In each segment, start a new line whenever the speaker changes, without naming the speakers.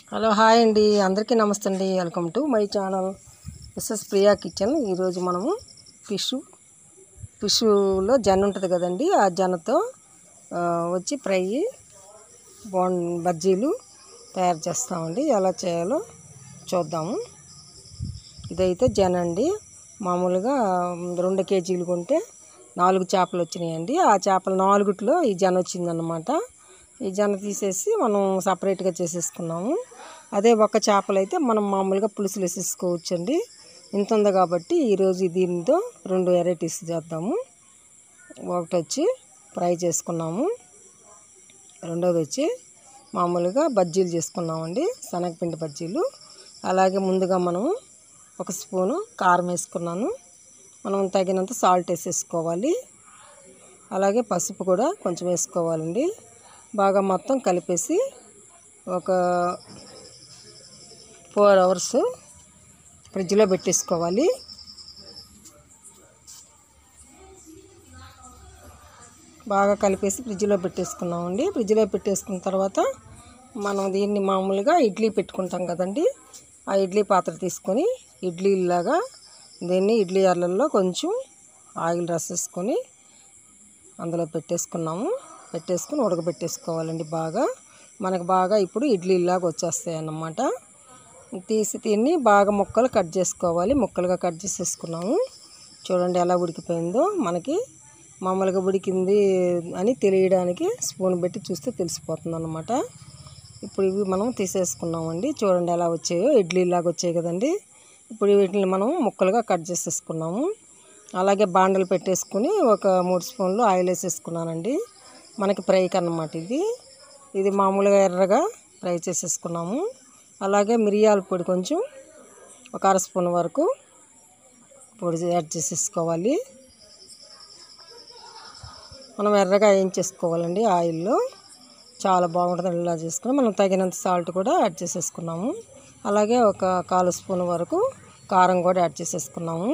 hello hi అండి అందరికీ నమస్తే అండి welcome to my channel Mrs Priya kitchen ఈరోజు మనము ఫిష్ ఫిష్లో జన ఉంటుంది కదండి ఆ జనతో ఆ, వచ్చి ఫ్రై బోన్ బజ్జీలు తయారు చేస్తామండి ఎలా చేయాలో చూద్దాము ఇదైతే జన అండి మామూలుగా రెండు కేజీలు కొంటే నాలుగు చేపలు వచ్చినాయండి ఆ చేపలు నాలుగుట్లో ఈ జన వచ్చిందన్నమాట ఈ జన తీసేసి మనం సపరేట్గా చేసేసుకున్నాము అదే ఒక చేపలు అయితే మనం మామూలుగా పులుసులు వేసేసుకోవచ్చండి ఇంత ఉంది కాబట్టి ఈరోజు దీనితో రెండు వెరైటీస్ చేద్దాము ఒకటి వచ్చి ఫ్రై చేసుకున్నాము రెండోది వచ్చి మామూలుగా బజ్జీలు చేసుకున్నామండి శనగపిండి బజ్జీలు అలాగే ముందుగా మనము ఒక స్పూను కారం వేసుకున్నాను మనం తగినంత సాల్ట్ వేసేసుకోవాలి అలాగే పసుపు కూడా కొంచెం వేసుకోవాలండి బాగా మొత్తం కలిపేసి ఒక ఫోర్ అవర్స్ ఫ్రిడ్జ్లో పెట్టేసుకోవాలి బాగా కలిపేసి ఫ్రిడ్జ్లో పెట్టేసుకున్నామండి ఫ్రిడ్జ్లో పెట్టేసుకున్న తర్వాత మనం దీన్ని మామూలుగా ఇడ్లీ పెట్టుకుంటాం కదండి ఆ ఇడ్లీ పాత్ర తీసుకొని ఇడ్లీలాగా దీన్ని ఇడ్లీ అర్లల్లో కొంచెం ఆయిల్ రసేసుకొని అందులో పెట్టేసుకున్నాము పెట్టేసుకుని ఉడకబెట్టేసుకోవాలండి బాగా మనకు బాగా ఇప్పుడు ఇడ్లీలాగా వచ్చేస్తాయి అన్నమాట తీసి తిని బాగా ముక్కలు కట్ చేసుకోవాలి ముక్కలుగా కట్ చేసేసుకున్నాము చూడండి ఎలా ఉడికిపోయిందో మనకి మామూలుగా ఉడికింది అని తెలియడానికి స్పూన్ పెట్టి చూస్తే తెలిసిపోతుంది అన్నమాట ఇప్పుడు ఇవి మనం తీసేసుకున్నామండి చూడండి ఎలా వచ్చాయో ఇడ్లీలాగా వచ్చాయి కదండి ఇప్పుడు వీటిని మనం ముక్కలుగా కట్ చేసేసుకున్నాము అలాగే బాండలు పెట్టేసుకుని ఒక మూడు స్పూన్లు ఆయిల్ వేసేసుకున్నానండి మనకి ఫ్రైకి అన్నమాట ఇది ఇది మామూలుగా ఎర్రగా ఫ్రై చేసేసుకున్నాము అలాగే మిరియాల పొడి కొంచెం ఒక అర స్పూన్ వరకు పొడి యాడ్ చేసేసుకోవాలి మనం ఎర్రగా వేయించేసుకోవాలండి ఆయిల్లో చాలా బాగుంటుంది ఇలా చేసుకుని మనం తగినంత సాల్ట్ కూడా యాడ్ చేసేసుకున్నాము అలాగే ఒక కాలు స్పూన్ వరకు కారం కూడా యాడ్ చేసేసుకున్నాము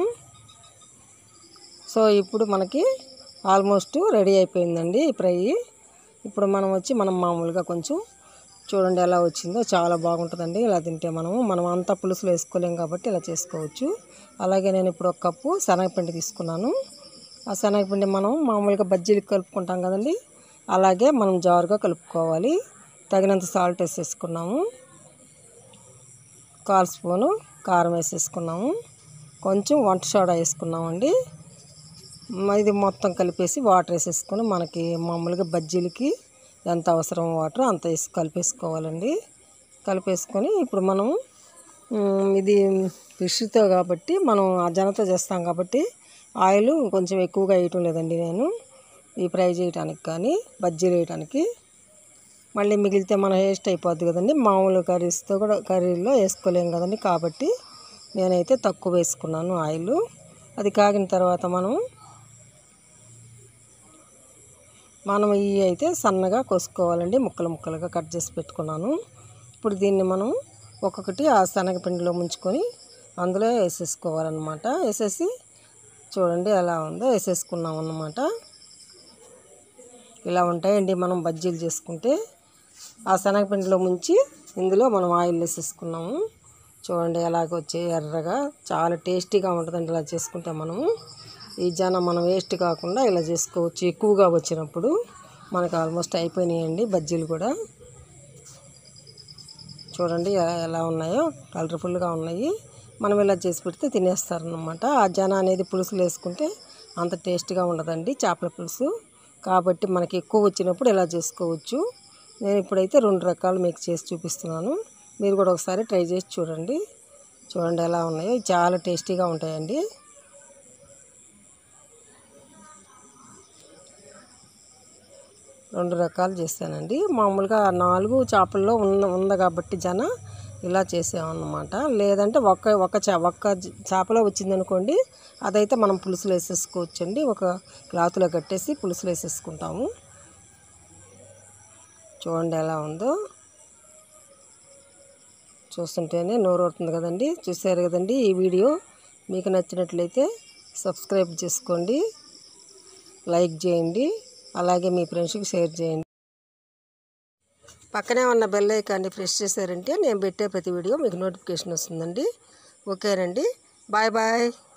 సో ఇప్పుడు మనకి ఆల్మోస్ట్ రెడీ అయిపోయిందండి ఈ ఫ్రై ఇప్పుడు మనం వచ్చి మనం మామూలుగా కొంచెం చూడండి ఎలా వచ్చిందో చాలా బాగుంటుందండి ఇలా తింటే మనము మనం అంతా పులుసులు వేసుకోలేం కాబట్టి ఇలా చేసుకోవచ్చు అలాగే నేను ఇప్పుడు ఒక కప్పు శనగపిండి తీసుకున్నాను ఆ శనగపిండి మనం మామూలుగా బజ్జీలకు కలుపుకుంటాం కదండి అలాగే మనం జారుగా కలుపుకోవాలి తగినంత సాల్ట్ వేసేసుకున్నాము కాల్ స్పూను కారం వేసేసుకున్నాము కొంచెం వంట సోడా వేసుకున్నామండి మ- ఇది మొత్తం కలిపేసి వాటర్ వేసేసుకొని మనకి మామూలుగా బజ్జీలకి ఎంత అవసరం వాటర్ అంత వేసి కలిపేసుకోవాలండి కలిపేసుకొని ఇప్పుడు మనం మ్, ఇది ఫిష్తో కాబట్టి మనం ఆ జనతో చేస్తాం కాబట్టి ఆయిల్ కొంచెం ఎక్కువగా వేయటం లేదండి నేను ఈ ఫ్రై చేయడానికి కానీ బజ్జీలు వేయడానికి మళ్ళీ మిగిలితే మన వేస్ట్ అయిపోద్ది కదండి మామూలు కర్రీస్తో కూడా కర్రీలో వేసుకోలేం కదండి కాబట్టి నేనైతే తక్కువ వేసుకున్నాను ఆయిల్ అది కాగిన తర్వాత మనం మనం ఇవి అయితే సన్నగా కోసుకోవాలండి ముక్కలు ముక్కలుగా కట్ చేసి పెట్టుకున్నాను ఇప్పుడు దీన్ని మనం ఒక్కొక్కటి ఆ శనగపిండిలో ముంచుకొని అందులో వేసేసుకోవాలన్నమాట వేసేసి చూడండి ఎలా ఉందో వేసేసుకున్నాం అన్నమాట ఇలా ఉంటాయండి మనం బజ్జీలు చేసుకుంటే ఆ శనగపిండిలో ముంచి ఇందులో మనం ఆయిల్ వేసేసుకున్నాము చూడండి ఎలాగ వచ్చాయి ఎర్రగా చాలా టేస్టీగా ఉంటుందండి ఇలా చేసుకుంటే మనము ఈ జన మనం వేస్ట్ కాకుండా ఇలా చేసుకోవచ్చు ఎక్కువగా వచ్చినప్పుడు మనకు ఆల్మోస్ట్ అయిపోయినాయండి బజ్జీలు కూడా చూడండి ఎ- ఎలా ఉన్నాయో కలర్ఫుల్గా ఉన్నాయి మనం ఇలా చేసి పెడితే తినేస్తారనమాట ఆ జన అనేది పులుసులు వేసుకుంటే అంత టేస్ట్గా ఉండదండి చేపల పులుసు కాబట్టి మనకి ఎక్కువ వచ్చినప్పుడు ఇలా చేసుకోవచ్చు నేను ఇప్పుడైతే రెండు రకాలు మీకు చేసి చూపిస్తున్నాను మీరు కూడా ఒకసారి ట్రై చేసి చూడండి చూడండి ఎలా ఉన్నాయో ఇవి చాలా టేస్టీగా ఉంటాయండి రెండు రకాలు చేశానండి మామూలుగా నాలుగు చేపల్లో ఉన్న ఉంది కాబట్టి జన ఇలా చేసామన్నమాట లేదంటే ఒక్క ఒక చే ఒక్క జ- చేపలో వచ్చిందనుకోండి అదైతే మనం పులుసులు వేసేసుకోవచ్చండి ఒక క్లాత్లో కట్టేసి పులుసులు వేసేసుకుంటాము చూడండి ఎలా ఉందో చూస్తుంటేనే నోరు అవుతుంది కదండి చూసారు కదండి ఈ వీడియో మీకు నచ్చినట్లయితే సబ్స్క్రైబ్ చేసుకోండి లైక్ చేయండి అలాగే మీ ఫ్రెండ్స్కి షేర్ చేయండి పక్కనే ఉన్న బెల్ ఐకాన్ని ప్రెస్ చేశారంటే నేను పెట్టే ప్రతి వీడియో మీకు నోటిఫికేషన్ వస్తుందండి ఓకేనండి బాయ్ బాయ్